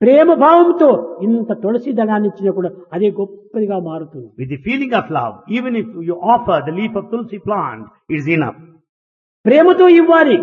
ప్రేమ భావంతో ఇంత తులసి దళాన్ని ఇచ్చినా కూడా అదే గొప్పదిగా మారుతుంది With the feeling of love, even if you offer the leaf of tulsi plant, it is enough. ప్రేమతో ఇవ్వాలి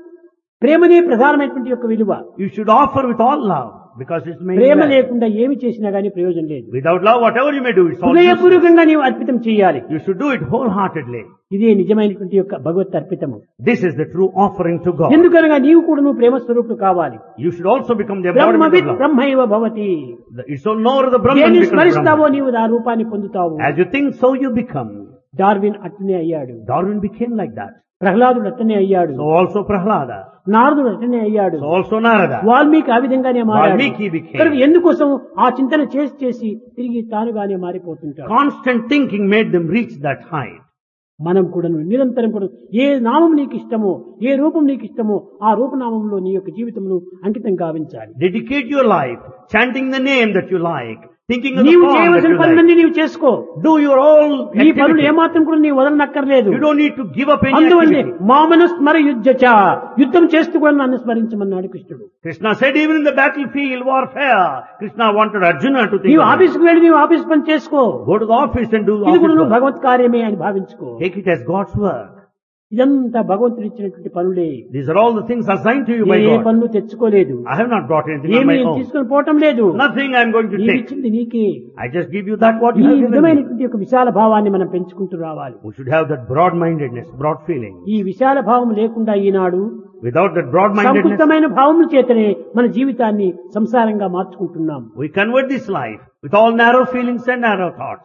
ప్రేమనే ప్రధానమైనటువంటి యొక్క విలువ You should offer with all love because it's made Prema well. లేకుండా ఏమి చేసినా గానీ ప్రయోజనం లేదు Without love, whatever you may do, it's all useless. హృదయపూర్వకంగా నీవు అర్పితం చేయాలి You should do it wholeheartedly. ఇదే నిజమైనటువంటి యొక్క భగవత్ అర్పితము This is the true offering to God. ఎందుకనగా నీవు కూడా నువ్వు ప్రేమ స్వరూపుడు కావాలి You should also become the బ్రహ్మవిత్ embodiment of love. బ్రహ్మైవ భవతి The- It's so nor the Brahman దేన్ని becomes స్మరిస్తావో Brahman. నీవు ఆ రూపాన్ని పొందుతావు As you think, so you become. Darwin అట్లనే అయ్యాడు Darwin became like that. ప్రహ్లాదుడు అట్లనే అయ్యాడు So also Prahlada. నారదుడు అట్లనే అయ్యాడు So also Narada. వాల్మీకి ఆ విధంగానే మారాడు వాల్మీకి became- కనుక ఎందుకోసం ఆ చింతన చేసి చేసి తిరిగి తానుగానే మారిపోతుంటాడు Constant thinking made them reach that height. మనం కూడా నిరంతరం కూడా ఏ నామం నీకు ఇష్టమో ఏ రూపం నీకు ఇష్టమో ఆ రూపనామంలో నీ యొక్క జీవితమును అంకితం గావించాలి Dedicate your life, chanting the name that you like, thinking of the నీవు form that చేయవలసిన you like. పనులన్నీ నీవు చేసుకో Do your all నీ పనులు activities. ఏమాత్రం కూడా నీవు వదలనక్కర్లేదు You don't need to give up any అందువల్లే activity. మామను స్మర యుద్ధచ యుద్ధం చేస్తూ కూడా నన్ను స్మరించమన్నాడు కృష్ణుడు Krishna said even in the battlefield warfare, Krishna wanted Arjuna to think నీవు of it. ఆఫీస్కి వెళ్ళి నీవు ఆఫీస్ పని చేసుకో Go to the office and do ఇది office కూడా నువ్వు work. భగవత్ కార్యమే అని భావించుకో Take it as God's work. ఇదంతా భగవంతుడు ఇచ్చినటువంటి పనులే These are all the things assigned to you by A God. పనులు తెచ్చుకోలేదు I have not brought anything on ఏమి my నేను own. తీసుకొని పోవటం లేదు Nothing I am going to నీవు take. ఇచ్చింది నీకే I just give you that what ఈ you have given me. విధమైనటువంటి ఒక విశాల భావాన్ని మనం పెంచుకుంటూ రావాలి We should have that broad-mindedness, broad feeling. ఈ విశాల భావం లేకుండా ఈనాడు Without that broad-mindedness, సంకుచితమైన భావముల చేతనే మన జీవితాన్ని సంసారంగా మార్చుకుంటున్నాం we convert this life with all narrow feelings and narrow thoughts.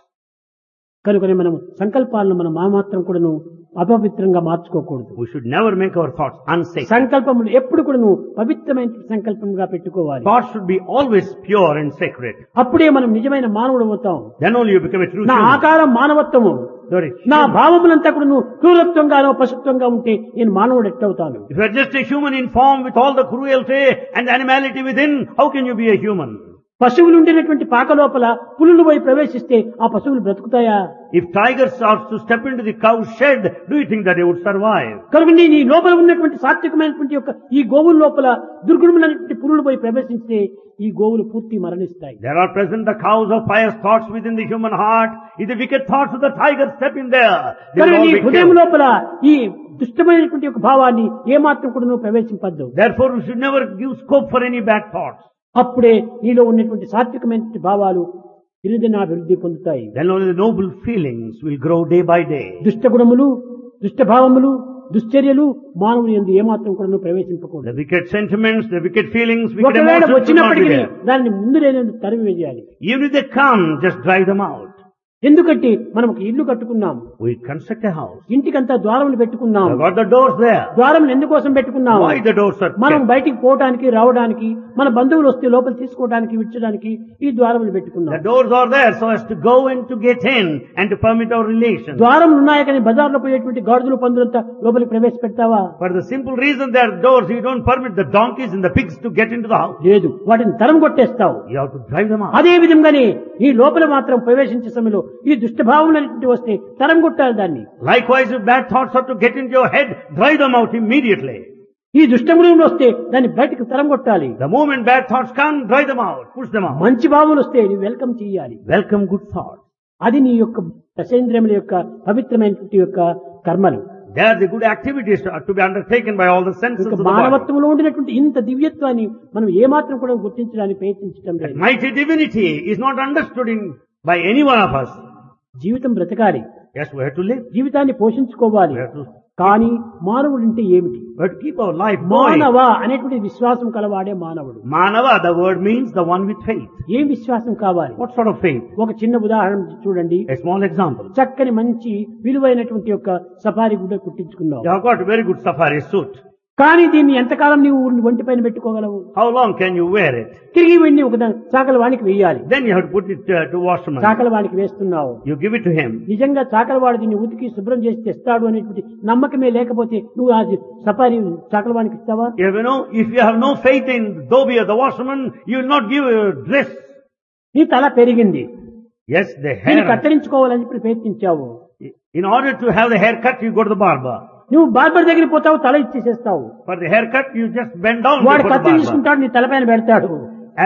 కనుకనే మనం సంకల్పాలను మనం మామాత్రం కూడాను అపవిత్రంగా మార్చుకోకూడదు We should never make our thoughts unsacred. సంకల్పములు ఎప్పుడు కూడాను పవిత్రమైన సంకల్పంగా పెట్టుకోవాలి Thoughts should be always pure and sacred. అప్పుడే మనం నిజమైన మానవుడు అవుతాం Then only you become a true నా human. ఆకారం మానవత్వము Sorry. నా భావములంతా కూడా నువ్వు క్రూరత్వంగానో పశుత్వంగా ఉంటే నేను మానవుడు ఎట్టవుతాను If you are just a human in form with all the cruelty and animality within, how can you be a human? పశువులు ఉండేటటువంటి పాక లోపల పులులు పోయి ప్రవేశిస్తే ఆ పశువులు బ్రతుకుతాయా If tigers are to step into the cow shed, do you think that they would survive? కనుక నీ నీ లోపల ఉన్నటువంటి సాత్వికమైనటువంటి యొక్క ఈ గోవుల లోపల దుర్గుణములైనటువంటి పురులు పోయి ప్రవేశిస్తే ఈ గోవులు పూర్తి మరణిస్తాయి There are present the cows of pious thoughts within the human heart. If the wicked thoughts of the tiger step in there, they కనుక will all నీ be హృదయం killed. లోపల ఈ దుష్టమైనటువంటి యొక్క భావాన్ని ఏమాత్రం కూడా నువ్వు ప్రవేశింపద్దు Therefore, we should never give scope for any bad thoughts. అప్పుడే నీలో ఉన్నటువంటి సాత్వికమైనటువంటి భావాలు దినదిన అభివృద్ధి పొందుతాయి Then only the noble feelings will grow day by day. దుష్ట గుణములు దుష్ట భావములు దుశ్చర్యలు మానవుని ఎందు ఏమాత్రం కూడా నువ్వు ప్రవేశింపకూడదు The wicked sentiments, the wicked feelings, wicked ఒకవేళ emotions should not be వచ్చినప్పటికీ there. దాన్ని ముందు నేను తరిమి వేయాలి Even if they come, just drive them out. ఎందుకంటే మనం ఒక ఇల్లు కట్టుకున్నాం We construct a house. ఇంటికంతా ద్వారములు పెట్టుకున్నాం We've got the doors there. ద్వారములు ఎందుకోసం పెట్టుకున్నాం Why the doors are మనం kept? బయటికి పోవడానికి రావడానికి మన బంధువులు వస్తే లోపల తీసుకోవడానికి విడిచడానికి ఈ ద్వారములు The పెట్టుకున్నాం doors are there so as to go and to get in and to permit our relations. ద్వారములు ఉన్నాయి కానీ బజార్లో పోయేటువంటి గాడిదలు పందులంతా లోపలికి ప్రవేశపెడతావా For the simple reason there are doors, you don't permit the donkeys and the pigs to get into the house. లేదు వాటిని తరం కొట్టేస్తావు You have to drive them out. అదే విధంగానే ఈ లోపల మాత్రం ప్రవేశించే సమయంలో ఈ దుష్టభావములన్నింటి వస్తే తరం కొట్టాలి దాన్ని Likewise, if bad thoughts are to get into your head, drive them out immediately. ఈ దుష్టములు వస్తే దాన్ని బయటకు తరం కొట్టాలి The moment bad thoughts come, drive them out, push them out. మంచి భావములు వస్తే నువ్వు వెల్కమ్ చేయాలి Welcome good thoughts. అది నీ యొక్క దశేంద్రియముల యొక్క పవిత్రమైనటువంటి యొక్క కర్మలు They are the good activities to to be undertaken by all the senses ఇంకా of the body. మానవత్వంలో ఉండినటువంటి ఇంత దివ్యత్వాన్ని మనం ఏమాత్రం కూడా గుర్తించడానికి ప్రయత్నించడం That లేదు mighty divinity is not understood in by any one of us. జీవితం బ్రతకాలి Yes, we have to live. జీవితాన్ని పోషించుకోవాలి We have to, కానీ మానవుడు అంటే ఏమిటి we have to keep our life going. మానవ అనేటువంటి విశ్వాసం కలవాడే మానవుడు Manava, the word means the one with faith. ఏం విశ్వాసం కావాలి What sort of faith? ఒక చిన్న ఉదాహరణ చూడండి A small example. చక్కని మంచి విలువైనటువంటి యొక్క సఫారీ గుడ్డ కుట్టించుకున్నావు You have got a very good safari suit. కానీ దీన్ని ఎంతకాలం నీవు ఒంటి పైన పెట్టుకోగలవు How long can you wear it? తిరిగి వెళ్ళి ఒక దా- చాకల వాడికి వేయాలి Then you have to put it uh, to washerman. చాకల వాడికి వేస్తున్నావు You give it to him. నిజంగా చాకలవాడు దీన్ని ఉతికి శుభ్రం చేసి తెస్తాడు అనేటువంటి నమ్మకమే లేకపోతే నువ్వు ఆ సఫారీ చాకలవాడికి ఇస్తావా You know, if you have no faith in Dobi or the washerman, you will not give a dress. నీ తల పెరిగింది Yes, the దీన్ని hair. కత్తిరించుకోవాలని చెప్పి ప్రయత్నించావు In order to have the haircut, you go to the barber. నువ్వు barber దగ్గరికి పోతావు తల ఇచ్చేసేస్తావు For the haircut, you just bend down వాడు before the కత్తి barber. తీసుకుంటాడు నీ తలపైన పెడతాడు